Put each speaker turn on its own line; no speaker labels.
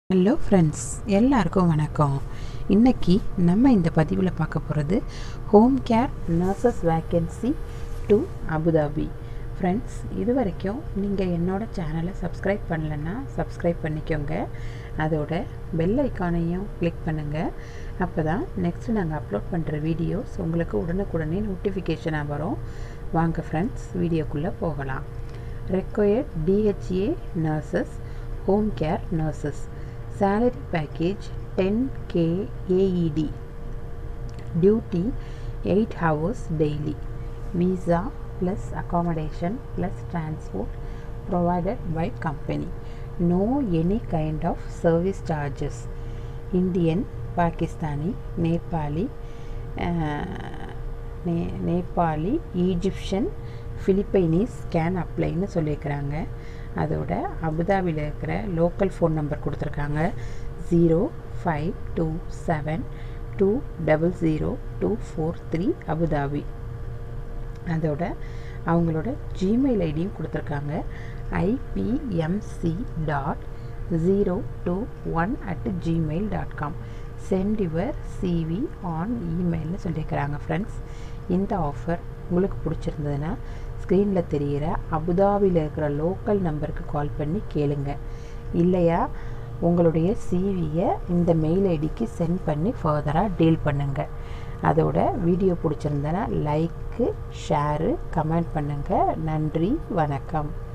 hello friends எல்லாருக்கும் வணக்கம் இன்னைக்கு நம்ம இந்த பதிவில் பார்க்க போகிறது home care nurses vacancy to Abu Dhabi friends இது வரைக்கும் நீங்கள் என்னோட சேனலை சப்ஸ்கிரைப் பண்ணலைன்னா சப்ஸ்கிரைப் பண்ணிக்கோங்க அதோட பெல் ஐக்கானையும் கிளிக் பண்ணுங்கள் அப்போ தான் நெக்ஸ்ட்டு நாங்கள் அப்லோட் பண்ணுற வீடியோஸ் உங்களுக்கு உடனுக்குடனே நோட்டிஃபிகேஷனாக வரும் வாங்க ஃப்ரெண்ட்ஸ் வீடியோக்குள்ளே போகலாம் required DHA nurses home care nurses salary package 10k AED duty 8 hours daily visa plus accommodation plus transport provided by company no any kind of service charges indian pakistani nepali uh, நே- Nepali Egyptian Philippines can அப்ளைன்னு சொல்லியிருக்கிறாங்க அதோட அபுதாபியில் இருக்கிற local phone number கொடுத்துருக்காங்க zero five two seven two double zero two four three Abu Dhabi அதோட அவங்களோட Gmail ஐடியும் கொடுத்துருக்காங்க IPMC dot zero two one at Gmail dot com send your CV on இமெயில்னு சொல்லியிருக்கிறாங்க ஃப்ரெண்ட்ஸ் இந்த ஆஃபர் உங்களுக்கு பிடிச்சிருந்ததுன்னா ஸ்க்ரீனில் தெரிகிற அபுதாபியில் இருக்கிற லோக்கல் நம்பருக்கு கால் பண்ணி கேளுங்க இல்லையா உங்களுடைய சிவியை இந்த மெயில் ஐடிக்கு சென்ட் பண்ணி ஃபர்தராக டீல் பண்ணுங்கள் அதோட வீடியோ பிடிச்சிருந்தனா லைக்கு ஷேரு கமெண்ட் பண்ணுங்கள் நன்றி வணக்கம்